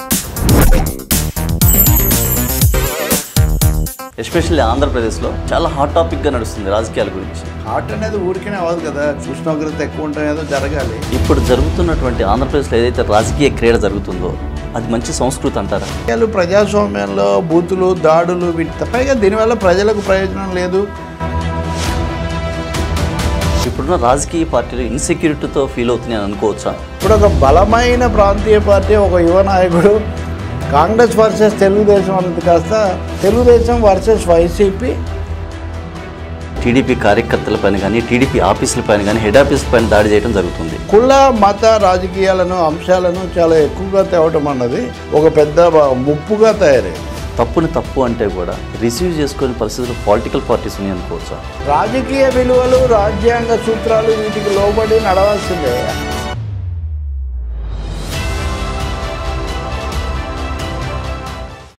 especially ఆంధ్రప్రదేశ్లో చాలా hot టాపిక్గా నడుస్తుంది రాజకీయాల గురించి హార్ట్ అనేది ఊరికనే అవ్వదు కదా ఉష్ణోగ్రత ఎక్కువ ఉంటే ఏదో జరగాలి ఇప్పుడు జరుగుతున్నటువంటి ఆంధ్రప్రదేశ్లో ఏదైతే రాజకీయ క్రీడ జరుగుతుందో అది మంచి సంస్కృతి అంటారా రాజకీయాలు ప్రజాస్వామ్యంలో బూతులు దాడులు వీటి పైగా దీనివల్ల ప్రజలకు ప్రయోజనం లేదు ఇప్పుడున్న రాజకీయ పార్టీలు ఇన్సెక్యూరిటీతో ఫీల్ అవుతున్నాయని అనుకోవచ్చా ఇప్పుడు ఒక బలమైన ప్రాంతీయ పార్టీ ఒక యువ నాయకుడు కాంగ్రెస్ వర్సెస్ తెలుగుదేశం అన్నది కాస్త తెలుగుదేశం వర్సెస్ వైసీపీ టీడీపీ కార్యకర్తల పైన కానీ టీడీపీ ఆఫీసుల పైన కానీ హెడ్ ఆఫీస్ పైన దాడి చేయడం జరుగుతుంది కుల మత రాజకీయాలను అంశాలను చాలా ఎక్కువగా తేవటం అన్నది ఒక పెద్ద బ- ముప్పుగా తయారైంది తప్పుని తప్పు అంటే కూడా రిసీవ్ చేసుకునే పరిస్థితులు పొలిటికల్ పార్టీస్ ఉన్నాయి అనుకోవచ్చా రాజకీయ విలువలు రాజ్యాంగ సూత్రాలు వీటికి లోబడి నడవాల్సిందే